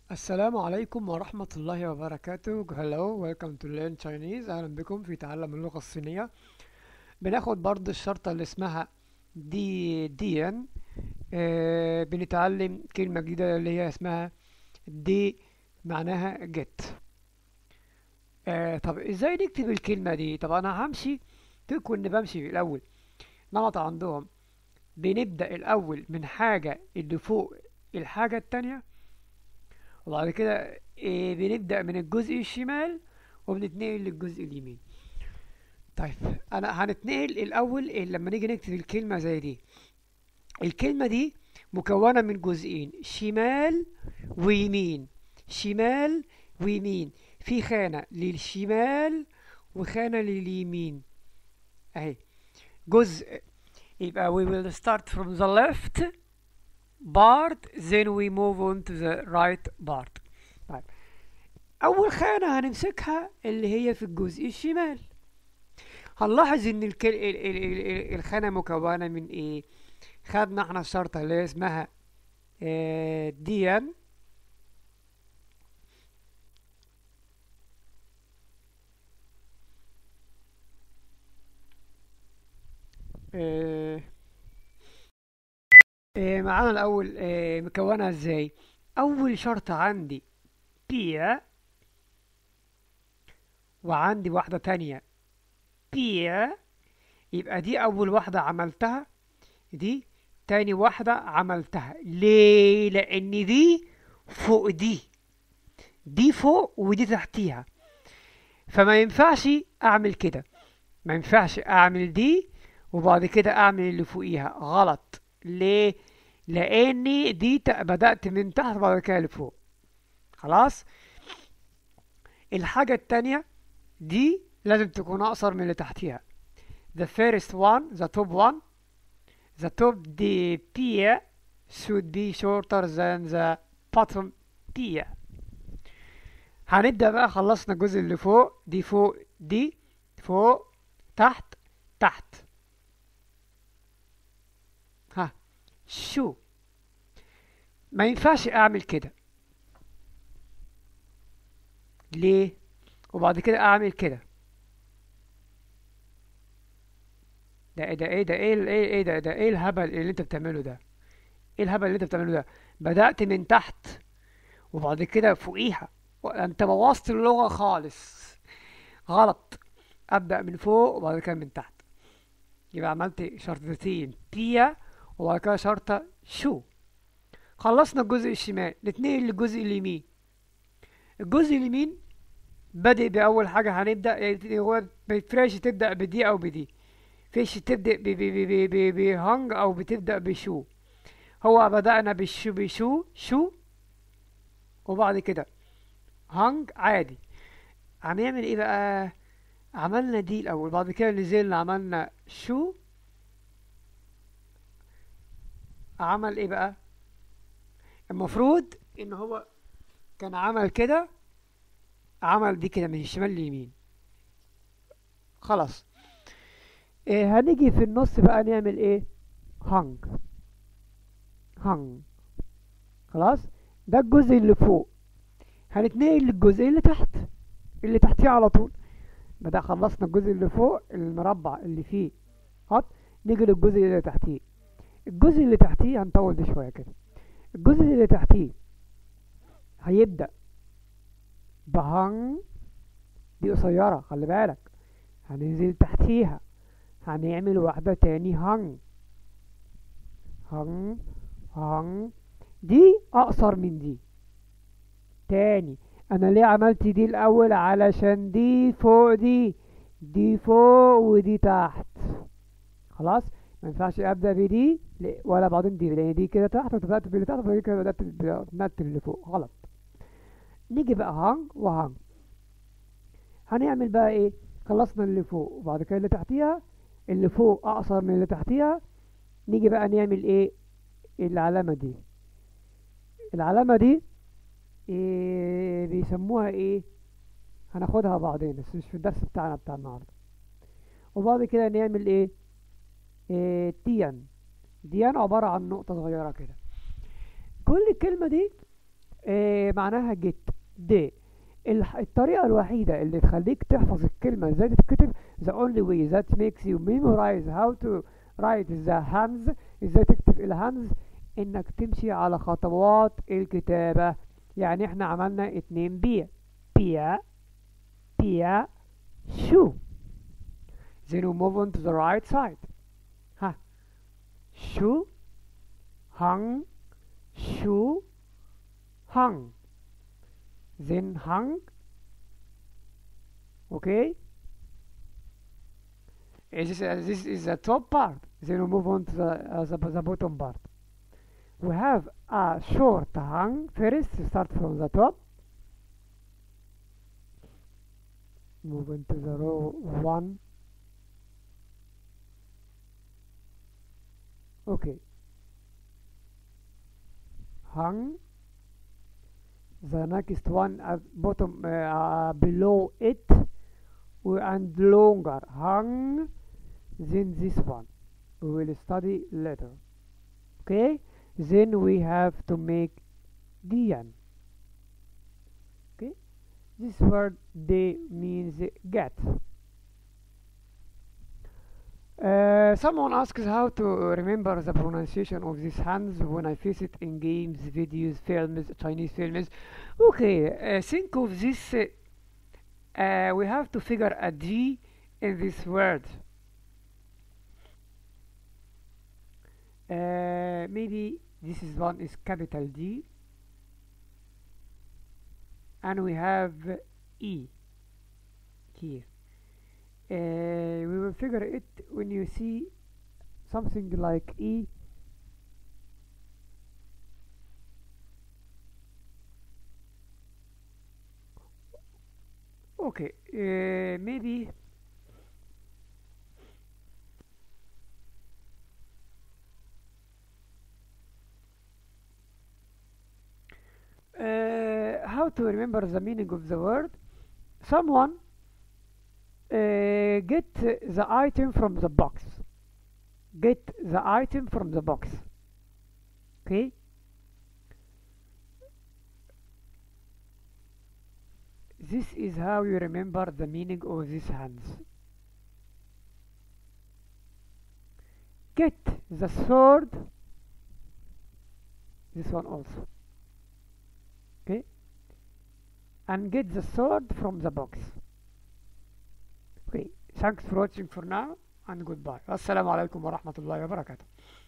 السلام عليكم ورحمة الله وبركاته Hello, welcome to learn Chinese أهلا بكم في تعلم اللغة الصينية بناخد برضه الشرطة اللي اسمها دي دي ان آه بنتعلم كلمة جديدة اللي هي اسمها دي معناها جيت آه طب ازاي نكتب الكلمة دي طب انا همشي تكون بمشي في الاول نمط عندهم بنبدأ الاول من حاجة اللي فوق الحاجة التانية وبعد كده إيه بنبدأ من الجزء الشمال وبنتنقل للجزء اليمين طيب انا هنتنقل الاول إيه لما نيجي نكتب الكلمة زي دي الكلمة دي مكونة من جزئين شمال ويمين شمال ويمين في خانة للشمال وخانة لليمين اهي جزء يبقى we will start from the left part then we move on to the right part طيب اول خانة هنمسكها اللي هي في الجزء الشمال هنلاحظ ان الكل... ال... ال... ال... الخانة مكونة من ايه خدنا احنا الشرطة اللي اسمها اه ديان اه اه معانا الاول اه مكونها ازاي اول شرطة عندي بيا وعندي واحدة تانية بيا يبقى دي اول واحدة عملتها دي تاني واحدة عملتها ليه لان دي فوق دي دي فوق ودي تحتيها فما ينفعش اعمل كده ما ينفعش اعمل دي وبعد كده اعمل اللي فوقيها غلط ليه لاني دي ت- بدأت من تحت وبعد كده لفوق خلاص الحاجة التانية دي لازم تكون اقصر من اللي تحتيها the first one the top one the top the pier should be shorter than the bottom pier هنبدأ بقى خلصنا الجزء اللي فوق دي فوق دي فوق تحت تحت ها شو ما ينفعش اعمل كده ليه وبعد كده اعمل كده ده ايه ده ايه ده ايه ال- ايه ايه ده ده ايه الهبل اللي انت بتعمله ده ايه الهبل اللي انت بتعمله ده بدأت من تحت وبعد كده فوقيها و- انت بوظت اللغة خالص غلط ابدأ من فوق وبعد كده من تحت يبقى عملت شرطتين بيا وبعد كده شرطة شو خلصنا الجزء الشمال نتنقل للجزء اليمين الجزء اليمين بادئ بأول حاجة هنبدأ يعني هو ما يفرقش تبدأ بدي أو بدي فيش تبدأ ب ب ب ب ب بهنج أو بتبدأ بشو هو بدأنا بالشو بشو شو وبعد كده هنج عادي هنعمل ايه بقى عملنا دي الأول بعد كده نزلنا عملنا شو عمل ايه بقى المفروض ان هو كان عمل كده عمل دي كده من الشمال لليمين خلاص إيه هنيجي في النص بقى نعمل ايه هنج هنج خلاص ده الجزء اللي فوق هنتنقل للجزء اللي تحت اللي تحتيه على طول بدأ خلصنا الجزء اللي فوق المربع اللي فيه خط نيجي للجزء اللي تحتيه الجزء اللي تحتيه هنطول ده شوية كده الجزء اللي تحتيه هيبدأ بهن دي قصيرة خلي بالك هننزل تحتيها هنعمل واحدة تاني هن هن هن دي أقصر من دي تاني أنا ليه عملت دي الأول علشان دي فوق دي دي فوق ودي تحت خلاص ما ينفعش أبدأ بدي ل- ولا بعدين دي لأن دي كده تحت وبدأت باللي تحت وبعد كده بدأت بنت اللي فوق غلط نيجي بقى هانج وهانج هنعمل بقى ايه خلصنا اللي فوق وبعد كده اللي تحتيها اللي فوق اقصر من اللي تحتيها نيجي بقى نعمل ايه العلامة دي العلامة دي إيه بيسموها ايه هناخدها بعدين بس مش في الدرس بتاعنا بتاع النهارده وبعد كده نعمل ايه, إيه تيان ديان عبارة عن نقطة صغيرة كده كل الكلمة دي آه معناها get دي الح- الطريقة الوحيدة اللي تخليك تحفظ الكلمة ازاي تتكتب the only way that makes you memorize how to write the hands ازاي تكتب الهانز انك تمشي على خطوات الكتابة يعني احنا عملنا اتنين بيا بيا بيا شو then we move on to the right side ها شو hung شو hung then hung okay this is, this is the top part then we move on to the, uh, the, the bottom part we have a short hung first start from the top move into the row 1 okay hung the next one at bottom uh, below it w- and longer hung than this one we will study later okay then we have to make dian okay this word they means get uh, someone asks how to remember the pronunciation of these hands when I face it in games, videos, films, Chinese films. Okay, uh, think of this. Uh, uh, we have to figure a G in this word. Uh, maybe this is one is capital D, and we have E here. Uh, we will figure it when you see something like E okay uh, maybe uh, how to remember the meaning of the word someone uh, get the item from the box get the item from the box okay this is how you remember the meaning of these hands get the sword this one also okay and get the sword from the box okay thanks for watching for now and goodbye السلام عليكم ورحمة الله وبركاته